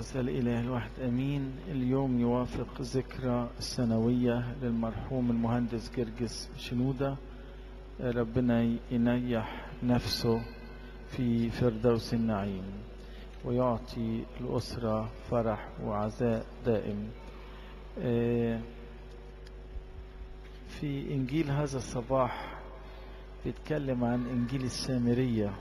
القدس الإله الواحد أمين اليوم يوافق ذكرى السنوية للمرحوم المهندس جرجس شنودة ربنا ينيح نفسه في فردوس النعيم ويعطي الأسرة فرح وعزاء دائم في إنجيل هذا الصباح بيتكلم عن إنجيل السامرية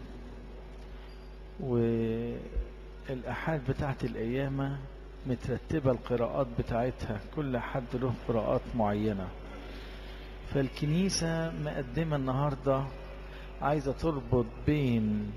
والأحاد بتاعت القيامة مترتبة القراءات بتاعتها كل حد له قراءات معينة فالكنيسة مقدمة النهاردة عايزة تربط بين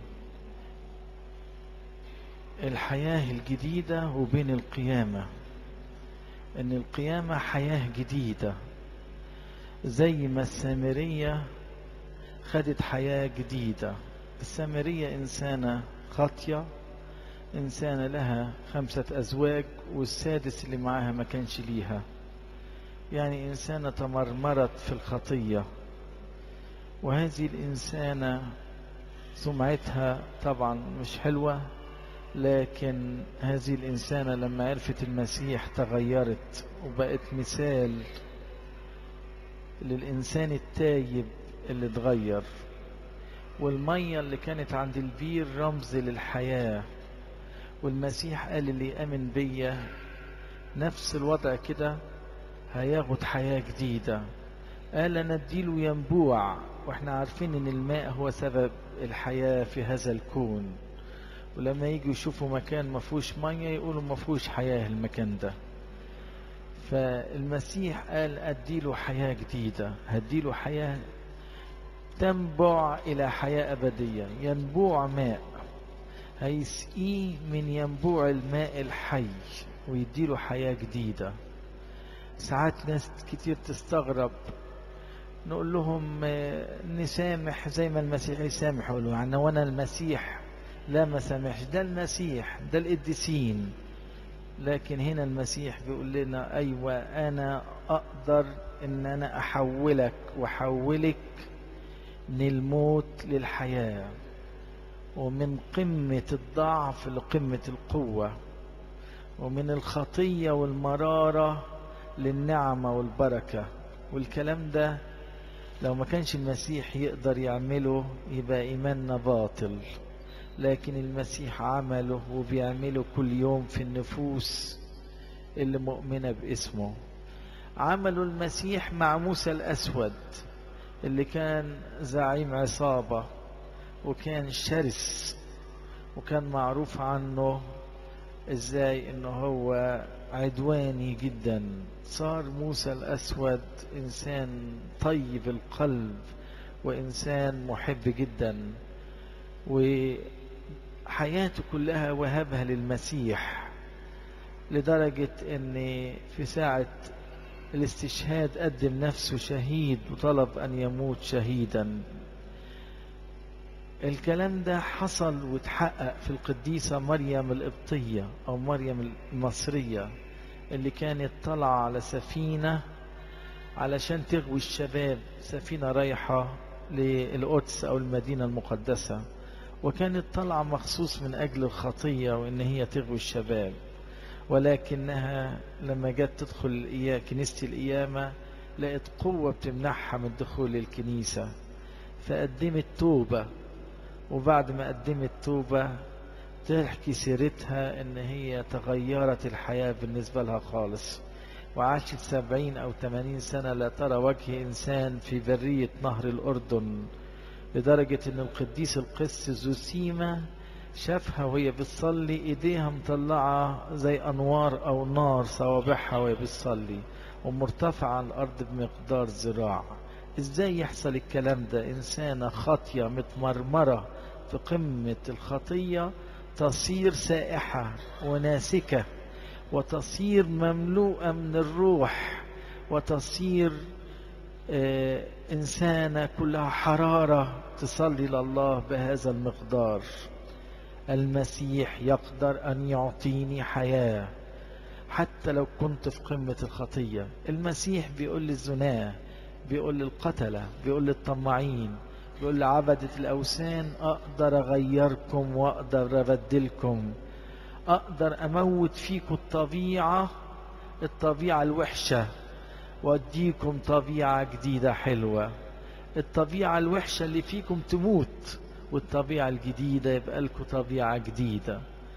الحياة الجديدة وبين القيامة ان القيامة حياة جديدة زي ما السامرية خدت حياة جديدة السامرية إنسانة خاطية إنسانة لها خمسة أزواج والسادس اللي معاها ما كانش ليها يعني إنسانة تمرمرت في الخطية وهذه الإنسانة سمعتها طبعا مش حلوة لكن هذه الإنسانة لما عرفت المسيح تغيرت وبقت مثال للإنسان التايب اللي اتغير والمية اللي كانت عند البير رمز للحياة والمسيح قال اللي يأمن بيا نفس الوضع كده هياخد حياة جديدة قال أنا اديله ينبوع واحنا عارفين ان الماء هو سبب الحياة في هذا الكون ولما يجوا يشوفوا مكان ما فيهوش ميه يقولوا ما فيهوش حياه المكان ده فالمسيح قال اديله حياه جديده هديله حياه تنبع الى حياه ابديه ينبوع ماء هيسقيه من ينبوع الماء الحي ويديله حياه جديده ساعات ناس كتير تستغرب نقول لهم نسامح زي ما المسيح يسامح يقولوا يعني وانا المسيح لا ما سامحش ده المسيح ده القديسين لكن هنا المسيح بيقول لنا أيوة أنا أقدر إن أنا أحولك وأحولك من الموت للحياة ومن قمة الضعف لقمة القوة ومن الخطية والمرارة للنعمة والبركة والكلام ده لو ما كانش المسيح يقدر يعمله يبقى إيماننا باطل لكن المسيح عمله وبيعمله كل يوم في النفوس اللي مؤمنة باسمه عمله المسيح مع موسى الأسود اللي كان زعيم عصابة وكان شرس وكان معروف عنه ازاي انه هو عدواني جدا صار موسى الأسود إنسان طيب القلب وإنسان محب جدا وحياته كلها وهبها للمسيح لدرجة ان في ساعة الاستشهاد قدم نفسه شهيد وطلب ان يموت شهيدا الكلام ده حصل وتحقق في القديسة مريم القبطية او مريم المصرية اللي كانت طالعة على سفينة علشان تغوي الشباب سفينة رايحة للقدس او المدينة المقدسة وكانت طالعة مخصوص من أجل الخطية وإن هي تغوي الشباب ولكنها لما جت تدخل كنيسة القيامة لقت قوة بتمنعها من دخول الكنيسة فقدمت توبة وبعد ما قدمت توبة تحكي سيرتها إن هي تغيرت الحياة بالنسبة لها خالص وعاشت سبعين أو ثمانين سنة لا ترى وجه إنسان في برية نهر الأردن لدرجة ان القديس القس زوسيما شافها وهي بتصلي ايديها مطلعة زي انوار او نار صوابعها وهي بتصلي ومرتفعة عن الارض بمقدار ذراع ازاي يحصل الكلام ده انسانة خاطية متمرمرة في قمة الخطية تصير سائحة وناسكة وتصير مملوءة من الروح وتصير آه إنسانة كلها حرارة تصلي لله بهذا المقدار المسيح يقدر أن يعطيني حياة حتى لو كنت في قمة الخطية المسيح بيقول للزناة بيقول للقتلة بيقول للطماعين بيقول لعبدة الأوثان أقدر أغيركم وأقدر أبدلكم أقدر أموت فيكم الطبيعة الطبيعة الوحشة وأديكم طبيعة جديدة حلوة الطبيعة الوحشة اللي فيكم تموت والطبيعة الجديدة يبقى لكم طبيعة جديدة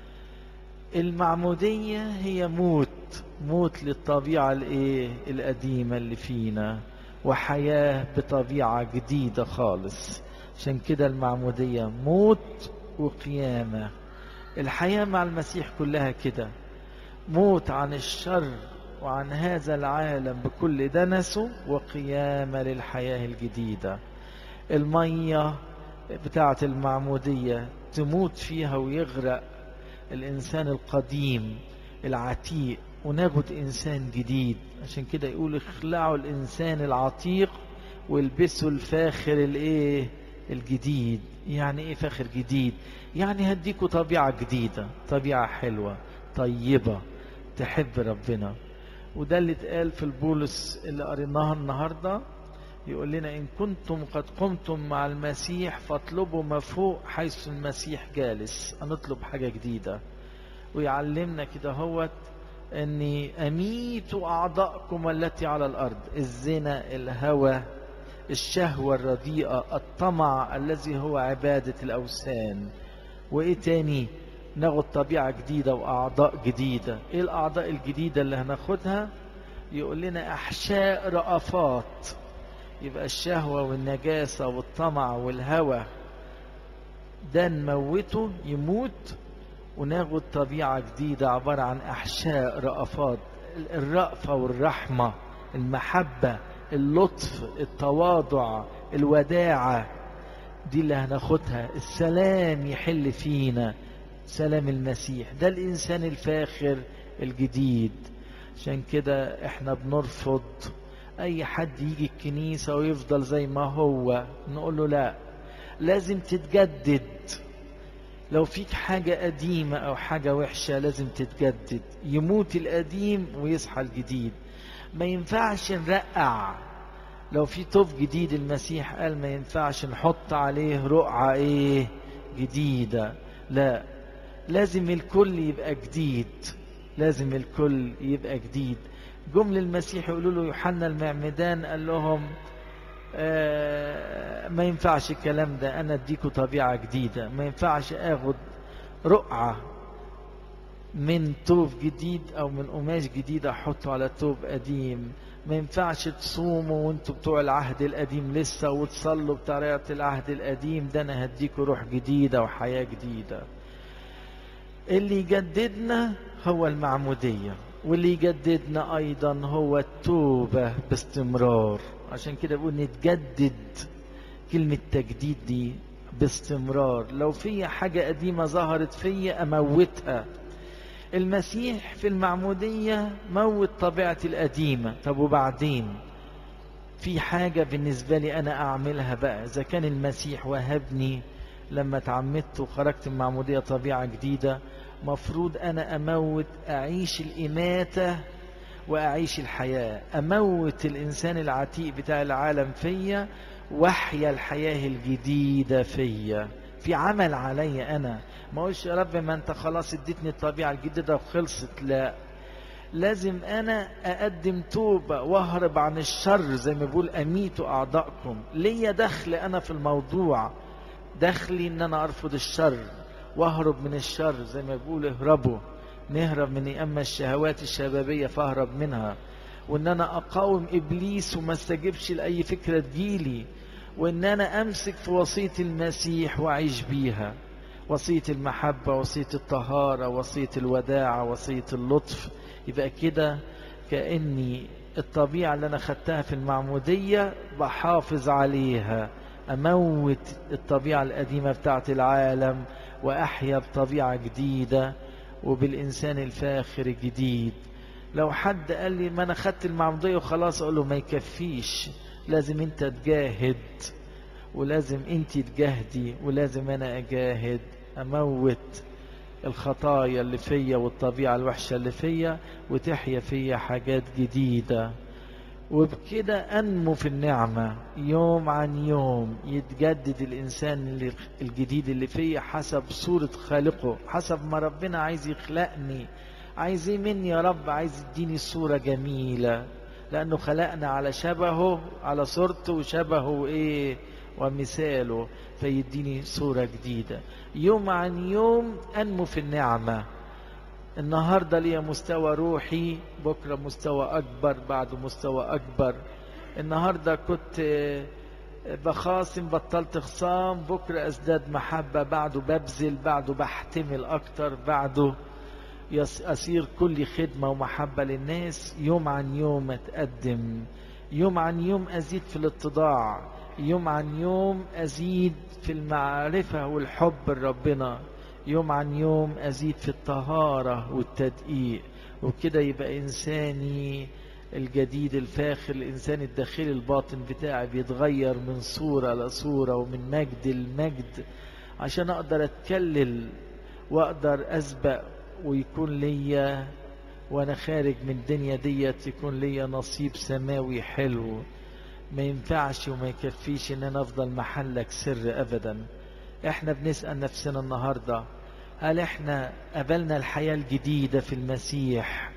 المعمودية هي موت موت للطبيعة الايه القديمة اللي فينا وحياة بطبيعة جديدة خالص عشان كده المعمودية موت وقيامة الحياة مع المسيح كلها كده موت عن الشر وعن هذا العالم بكل دنسه وقيامة للحياة الجديدة المية بتاعة المعمودية تموت فيها ويغرق الإنسان القديم العتيق وناخد إنسان جديد عشان كده يقول اخلعوا الإنسان العتيق والبسوا الفاخر الايه الجديد يعني ايه فاخر جديد يعني هديكوا طبيعة جديدة طبيعة حلوة طيبة تحب ربنا وده اللي اتقال في البولس اللي قريناها النهاردة يقول لنا إن كنتم قد قمتم مع المسيح فاطلبوا ما فوق حيث المسيح جالس هنطلب حاجة جديدة ويعلمنا كده هوت أني أميتوا أعضاءكم التي على الأرض الزنا الهوى الشهوة الرديئة الطمع الذي هو عبادة الأوثان وإيه تاني ناخد طبيعة جديدة وأعضاء جديدة إيه الأعضاء الجديدة اللي هناخدها يقول لنا أحشاء رأفات يبقى الشهوة والنجاسة والطمع والهوى ده نموته يموت وناخد طبيعة جديدة عبارة عن أحشاء رأفات الرأفة والرحمة المحبة اللطف التواضع الوداعة دي اللي هناخدها السلام يحل فينا سلام المسيح ده الإنسان الفاخر الجديد عشان كده احنا بنرفض اي حد يجي الكنيسة ويفضل زي ما هو نقول له لا لازم تتجدد لو فيك حاجة قديمة او حاجة وحشة لازم تتجدد يموت القديم ويصحى الجديد ما ينفعش نرقع لو في طوف جديد المسيح قال ما ينفعش نحط عليه رقعة ايه جديدة لا لازم الكل يبقى جديد لازم الكل يبقى جديد جم للمسيح يقولوا له يوحنا المعمدان قال لهم آه ما ينفعش الكلام ده انا اديكوا طبيعة جديدة ما ينفعش اخد رقعة من توب جديد او من قماش جديد احطه على توب قديم ما ينفعش تصوموا وانتوا بتوع العهد القديم لسه وتصلوا بطريقة العهد القديم ده انا هديكوا روح جديدة وحياة جديدة اللي يجددنا هو المعمودية واللي يجددنا أيضا هو التوبة باستمرار عشان كده بقول نتجدد كلمة تجديد دي باستمرار لو في حاجة قديمة ظهرت فيا أموتها المسيح في المعمودية موت طبيعتي القديمة طب وبعدين في حاجة بالنسبة لي أنا أعملها بقى إذا كان المسيح وهبني لما تعمدت وخرجت من المعمودية طبيعة جديدة مفروض أنا أموت أعيش الإماتة وأعيش الحياة أموت الإنسان العتيق بتاع العالم فيا وأحيا الحياة الجديدة فيا في عمل علي أنا ما أقولش يا رب ما أنت خلاص اديتني الطبيعة الجديدة وخلصت لا لازم أنا أقدم توبة وأهرب عن الشر زي ما بقول أميت أعضاءكم ليا دخل أنا في الموضوع دخلي ان انا ارفض الشر واهرب من الشر زي ما بيقول اهربوا نهرب من اما الشهوات الشبابية فاهرب منها وان انا اقاوم ابليس وما استجبش لاي فكرة تجيلي وان انا امسك في وصية المسيح واعيش بيها وصية المحبة وصية الطهارة وصية الوداعة وصية اللطف يبقى كده كأني الطبيعة اللي انا خدتها في المعمودية بحافظ عليها أموت الطبيعة القديمة بتاعت العالم وأحيا بطبيعة جديدة وبالإنسان الفاخر الجديد لو حد قال لي ما أنا خدت المعمودية وخلاص أقول له ما يكفيش لازم أنت تجاهد ولازم أنت تجاهدي ولازم أنا أجاهد أموت الخطايا اللي فيا والطبيعة الوحشة اللي فيا وتحيا فيا حاجات جديدة وبكده أنمو في النعمة يوم عن يوم يتجدد الإنسان اللي الجديد اللي فيه حسب صورة خالقه حسب ما ربنا عايز يخلقني عايز ايه مني يا رب عايز يديني صورة جميلة لأنه خلقنا على شبهه على صورته وشبهه إيه ومثاله فيديني صورة جديدة يوم عن يوم أنمو في النعمة النهاردة ليا مستوى روحي بكرة مستوى أكبر بعده مستوى أكبر النهاردة كنت بخاصم بطلت خصام بكرة أزداد محبة بعده ببذل بعده بحتمل أكتر بعده أصير كل خدمة ومحبة للناس يوم عن يوم أتقدم يوم عن يوم أزيد في الاتضاع يوم عن يوم أزيد في المعرفة والحب لربنا يوم عن يوم أزيد في الطهارة والتدقيق وكده يبقى إنساني الجديد الفاخر الإنسان الداخلي الباطن بتاعي بيتغير من صورة لصورة ومن مجد لمجد عشان أقدر أتكلل وأقدر أسبق ويكون ليا وأنا خارج من الدنيا ديت يكون ليا نصيب سماوي حلو ما ينفعش وما يكفيش ان انا افضل محلك سر ابدا احنا بنسأل نفسنا النهاردة هل احنا قبلنا الحياة الجديدة في المسيح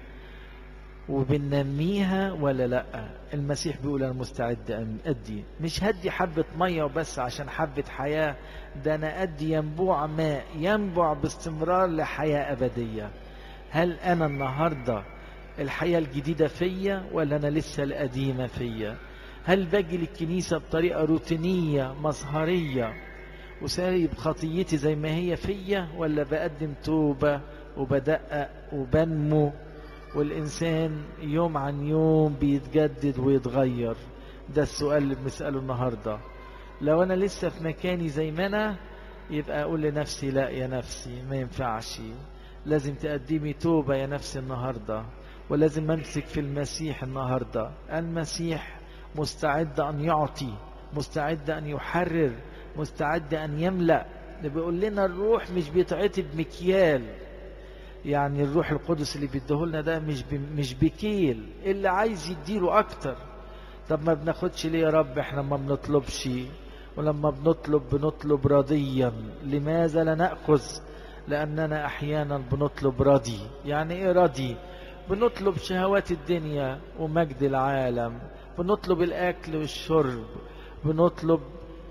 وبننميها ولا لا المسيح بيقول انا مستعد ان ادي مش هدي حبة مية وبس عشان حبة حياة ده انا ادي ينبوع ماء ينبع باستمرار لحياة ابدية هل انا النهاردة الحياة الجديدة فيا ولا انا لسه القديمة فيا هل باجي للكنيسة بطريقة روتينية مظهرية وسايب خطيتي زي ما هي فيا ولا بقدم توبة وبدقق وبنمو والإنسان يوم عن يوم بيتجدد ويتغير ده السؤال اللي بنسأله النهاردة لو أنا لسه في مكاني زي ما أنا يبقى أقول لنفسي لا يا نفسي ما ينفعش لازم تقدمي توبة يا نفسي النهاردة ولازم أمسك في المسيح النهاردة المسيح مستعد أن يعطي مستعد أن يحرر مستعد أن يملأ ده بيقول لنا الروح مش بيتعطي بمكيال يعني الروح القدس اللي بيديهولنا ده مش مش بكيل اللي عايز يديله أكتر طب ما بناخدش ليه يا رب احنا ما بنطلبش ولما بنطلب بنطلب رضيا لماذا لا نأخذ لأننا أحيانا بنطلب رضي يعني إيه رضي بنطلب شهوات الدنيا ومجد العالم بنطلب الأكل والشرب بنطلب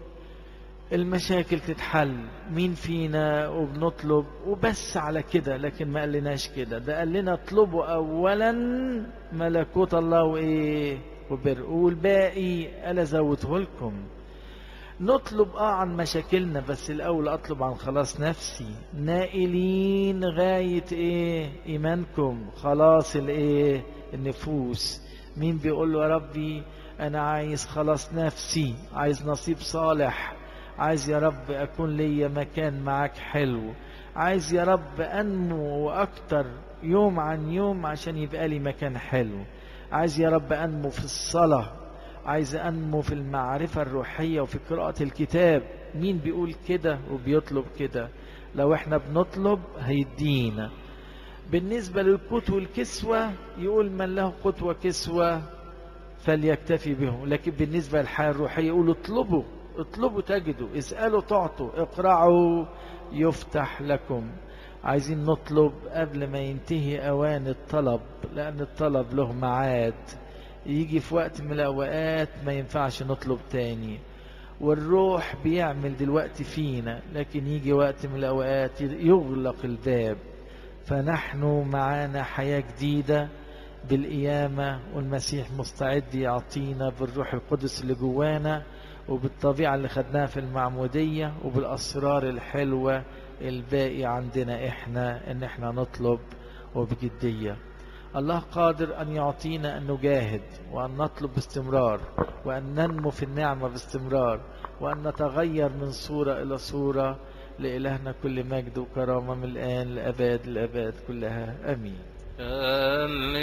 المشاكل تتحل مين فينا وبنطلب وبس على كده لكن ما قالناش كده ده قال لنا اطلبوا أولا ملكوت الله وإيه وبر والباقي ألا زودته لكم نطلب اه عن مشاكلنا بس الاول اطلب عن خلاص نفسي نائلين غاية ايه ايمانكم خلاص الايه النفوس مين بيقول له يا ربي انا عايز خلاص نفسي عايز نصيب صالح عايز يا رب اكون ليا مكان معاك حلو عايز يا رب انمو واكتر يوم عن يوم عشان يبقى لي مكان حلو عايز يا رب انمو في الصلاه عايز أنمو في المعرفة الروحية وفي قراءة الكتاب مين بيقول كده وبيطلب كده لو احنا بنطلب هيدينا بالنسبة للقوت والكسوة يقول من له قوت وكسوة فليكتفي به لكن بالنسبة للحياة الروحية يقول اطلبوا اطلبوا تجدوا اسألوا تعطوا اقرعوا يفتح لكم عايزين نطلب قبل ما ينتهي أوان الطلب لأن الطلب له معاد يجي في وقت من الأوقات ما ينفعش نطلب تاني والروح بيعمل دلوقتي فينا لكن يجي وقت من الأوقات يغلق الباب فنحن معانا حياة جديدة بالقيامة والمسيح مستعد يعطينا بالروح القدس اللي جوانا وبالطبيعة اللي خدناها في المعمودية وبالأسرار الحلوة الباقي عندنا احنا ان احنا نطلب وبجدية الله قادر أن يعطينا أن نجاهد وأن نطلب باستمرار وأن ننمو في النعمة باستمرار وأن نتغير من صورة إلى صورة لإلهنا كل مجد وكرامة من الآن لأباد الأباد كلها أمين